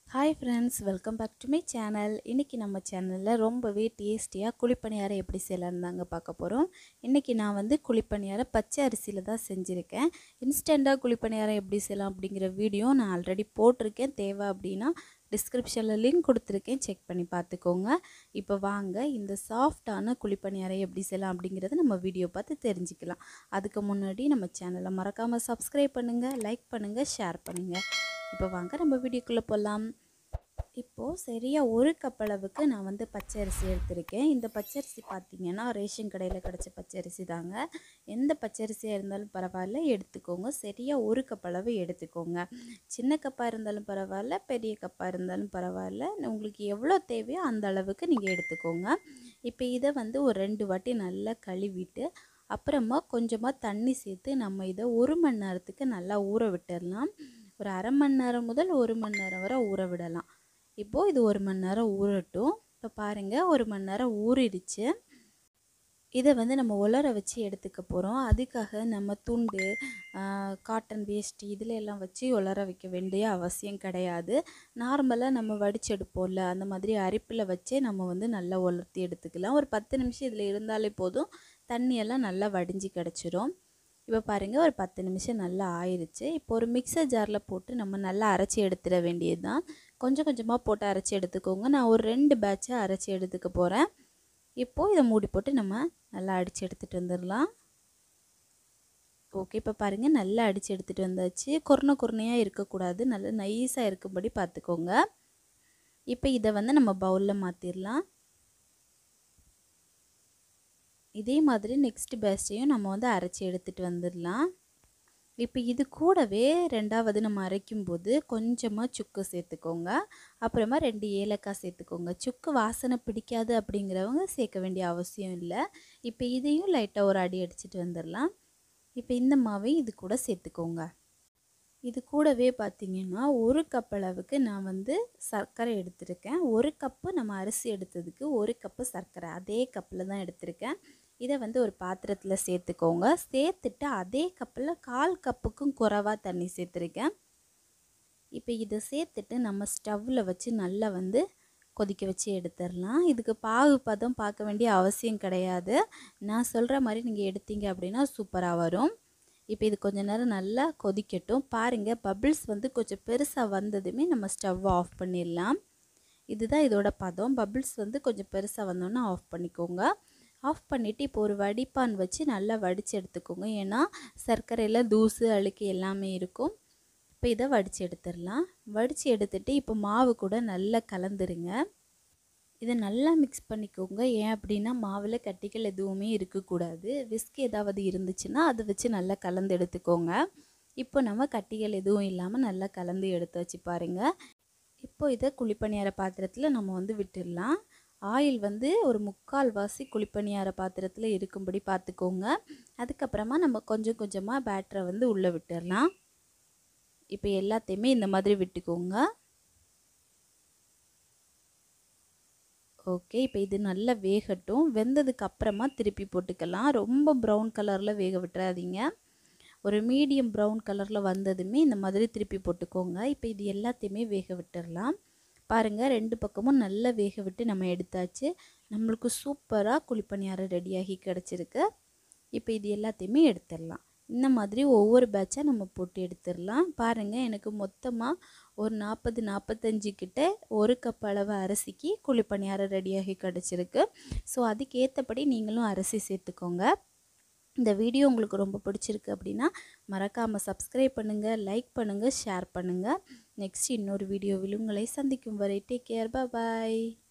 hi friends welcome back to my channel இன்றைக்கி நம்ம சேனலில் ரொம்பவே டேஸ்டியாக குழிப்பணியாரம் எப்படி செய்யலான்னு தாங்க பார்க்க போகிறோம் இன்றைக்கி நான் வந்து குழிப்பணியாரம் பச்சை அரிசியில் தான் செஞ்சுருக்கேன் இன்ஸ்டண்ட்டாக குழிப்பணியாரம் எப்படி செய்யலாம் அப்படிங்கிற வீடியோ நான் ஆல்ரெடி போட்டிருக்கேன் தேவை அப்படின்னா டிஸ்கிரிப்ஷனில் லிங்க் கொடுத்துருக்கேன் செக் பண்ணி பார்த்துக்கோங்க இப்போ வாங்க இந்த சாஃப்டான குழிப்பணியாரம் எப்படி செய்யலாம் அப்படிங்கிறத நம்ம வீடியோ பார்த்து தெரிஞ்சுக்கலாம் அதுக்கு முன்னாடி நம்ம சேனலை மறக்காமல் சப்ஸ்கிரைப் பண்ணுங்கள் லைக் பண்ணுங்கள் ஷேர் பண்ணுங்கள் இப்போ வாங்க நம்ம வீடியோக்குள்ளே போகலாம் இப்போது சரியாக ஒரு கப் அளவுக்கு நான் வந்து பச்சரிசி எடுத்திருக்கேன் இந்த பச்சரிசி பார்த்திங்கன்னா ரேஷன் கடையில் கிடச்ச பச்சரிசி தாங்க எந்த பச்சரிசியாக இருந்தாலும் பரவாயில்ல எடுத்துக்கோங்க சரியாக ஒரு கப் அளவு எடுத்துக்கோங்க சின்ன கப்பாக இருந்தாலும் பரவாயில்ல பெரிய கப்பாக இருந்தாலும் பரவாயில்ல உங்களுக்கு எவ்வளோ தேவையோ அந்த அளவுக்கு நீங்கள் எடுத்துக்கோங்க இப்போ இதை வந்து ஒரு ரெண்டு வாட்டி நல்லா கழுவிட்டு அப்புறமா கொஞ்சமாக தண்ணி சேர்த்து நம்ம இதை ஒரு மணி நேரத்துக்கு நல்லா ஊற விட்டுடலாம் ஒரு அரை மணி நேரம் முதல் ஒரு மணி நேரம் வரை ஊற விடலாம் இப்போது இது ஒரு மணி நேரம் ஊறட்டும் இப்போ பாருங்கள் ஒரு மணி நேரம் ஊறிடுச்சு இதை வந்து நம்ம உலர வச்சு எடுத்துக்க போகிறோம் அதுக்காக நம்ம துண்டு காட்டன் வேஷ்டி இதில் எல்லாம் வச்சு உலர வைக்க வேண்டிய அவசியம் கிடையாது நார்மலாக நம்ம வடிச்செடுப்போம்ல அந்த மாதிரி அரிப்பில் வச்சே நம்ம வந்து நல்லா உலர்த்தி எடுத்துக்கலாம் ஒரு பத்து நிமிஷம் இதில் இருந்தாலே போதும் தண்ணியெல்லாம் நல்லா வடிஞ்சு கிடச்சிரும் இப்போ பாருங்கள் ஒரு பத்து நிமிஷம் நல்லா ஆயிடுச்சு இப்போ ஒரு மிக்சர் ஜாரில் போட்டு நம்ம நல்லா அரைச்சி எடுத்துட வேண்டியது தான் கொஞ்சம் கொஞ்சமாக போட்டு அரைச்சி எடுத்துக்கோங்க நான் ஒரு ரெண்டு பேட்சாக அரைச்சி எடுத்துக்க போகிறேன் இப்போது இதை மூடி போட்டு நம்ம நல்லா அடித்து எடுத்துகிட்டு வந்துடலாம் ஓகே இப்போ பாருங்கள் நல்லா அடித்து எடுத்துகிட்டு வந்தாச்சு குறுன குறுனையாக இருக்கக்கூடாது நல்லா நைஸாக இருக்கும்படி பார்த்துக்கோங்க இப்போ இதை வந்து நம்ம பவுலில் மாற்றிடலாம் இதே மாதிரி நெக்ஸ்ட் பேஸ்டையும் நம்ம வந்து அரைச்சி எடுத்துகிட்டு வந்துடலாம் இப்போ இது கூடவே ரெண்டாவது நம்ம அரைக்கும்போது கொஞ்சமாக சுக்கு சேர்த்துக்கோங்க அப்புறமா ரெண்டு ஏலக்காய் சேர்த்துக்கோங்க சுக்கு வாசனை பிடிக்காது அப்படிங்கிறவங்க சேர்க்க வேண்டிய அவசியம் இல்லை இப்போ இதையும் லைட்டாக ஒரு அடி அடிச்சுட்டு வந்துடலாம் இப்போ இந்த மாவையும் இது கூட சேர்த்துக்கோங்க இது கூடவே பார்த்திங்கன்னா ஒரு கப் அளவுக்கு நான் வந்து சர்க்கரை எடுத்திருக்கேன் ஒரு கப்பு நம்ம அரிசி எடுத்ததுக்கு ஒரு கப்பு சர்க்கரை அதே கப்பில் தான் எடுத்திருக்கேன் இதை வந்து ஒரு பாத்திரத்தில் சேர்த்துக்கோங்க சேர்த்துட்டு அதே கப்பில் கால் கப்புக்கும் குறைவாக தண்ணி சேர்த்துருக்கேன் இப்போ இதை சேர்த்துட்டு நம்ம ஸ்டவ்வில் வச்சு நல்லா வந்து கொதிக்க வச்சு எடுத்துடலாம் இதுக்கு பாகு பதம் பார்க்க வேண்டிய அவசியம் கிடையாது நான் சொல்கிற மாதிரி நீங்கள் எடுத்தீங்க அப்படின்னா சூப்பராக வரும் இப்போ இது கொஞ்ச நேரம் நல்லா கொதிக்கட்டும் பாருங்கள் பபிள்ஸ் வந்து கொஞ்சம் பெருசாக வந்ததுமே நம்ம ஸ்டவ் ஆஃப் பண்ணிடலாம் இதுதான் இதோட பதம் பபிள்ஸ் வந்து கொஞ்சம் பெருசாக வந்தோன்னா ஆஃப் பண்ணிக்கோங்க ஆஃப் பண்ணிவிட்டு இப்போ ஒரு வடிப்பான் வச்சு நல்லா வடித்து எடுத்துக்கோங்க ஏன்னா சர்க்கரையில் தூசு அழுக்கு எல்லாமே இருக்கும் இப்போ இதை வடித்து எடுத்துடலாம் வடித்து எடுத்துகிட்டு இப்போ மாவு கூட நல்லா கலந்துருங்க இதை நல்லா மிக்ஸ் பண்ணிக்கோங்க ஏன் அப்படின்னா மாவில் கட்டிகள் எதுவுமே இருக்கக்கூடாது விஸ்க் ஏதாவது இருந்துச்சுன்னா அதை வச்சு நல்லா கலந்து எடுத்துக்கோங்க இப்போ நம்ம கட்டிகள் எதுவும் இல்லாமல் நல்லா கலந்து எடுத்து வச்சு பாருங்கள் இப்போ இதை குழிப்பணியார பாத்திரத்தில் நம்ம வந்து விட்டுடலாம் ஆயில் வந்து ஒரு முக்கால் வாசி குழிப்பணியார பாத்திரத்தில் இருக்கும்படி பார்த்துக்கோங்க அதுக்கப்புறமா நம்ம கொஞ்சம் கொஞ்சமாக பேட்டரை வந்து உள்ளே விட்டுடலாம் இப்போ எல்லாத்தையுமே இந்த மாதிரி விட்டுக்கோங்க ஓகே இப்போ இது நல்லா வேகட்டும் வெந்ததுக்கு அப்புறமா திருப்பி போட்டுக்கலாம் ரொம்ப ப்ரௌன் கலரில் வேக விட்டுறாதீங்க ஒரு மீடியம் ப்ரௌன் கலரில் வந்ததுமே இந்த மாதிரி திருப்பி போட்டுக்கோங்க இப்போ இது எல்லாத்தையுமே வேக விட்டுடலாம் பாருங்கள் ரெண்டு பக்கமும் நல்லா வேக விட்டு நம்ம எடுத்தாச்சு நம்மளுக்கு சூப்பராக குழிப்பணியாரம் ரெடியாகி கிடச்சிருக்கு இப்போ இது எல்லாத்தையுமே எடுத்துடலாம் இந்த மாதிரி ஒவ்வொரு பேட்சாக நம்ம போட்டு எடுத்துடலாம் பாருங்கள் எனக்கு மொத்தமாக ஒரு நாற்பது நாற்பத்தஞ்சு கிட்ட ஒரு கப் அளவு அரிசிக்கு குழிப்பணியாரம் ரெடியாகி கிடச்சிருக்கு ஸோ அதுக்கேற்றபடி நீங்களும் அரிசி சேர்த்துக்கோங்க இந்த வீடியோ உங்களுக்கு ரொம்ப பிடிச்சிருக்கு அப்படின்னா மறக்காமல் சப்ஸ்கிரைப் பண்ணுங்கள் லைக் பண்ணுங்கள் ஷேர் பண்ணுங்கள் நெக்ஸ்ட் இன்னொரு வீடியோவில் உங்களை சந்திக்கும் வரை டேக் கேர் பாய்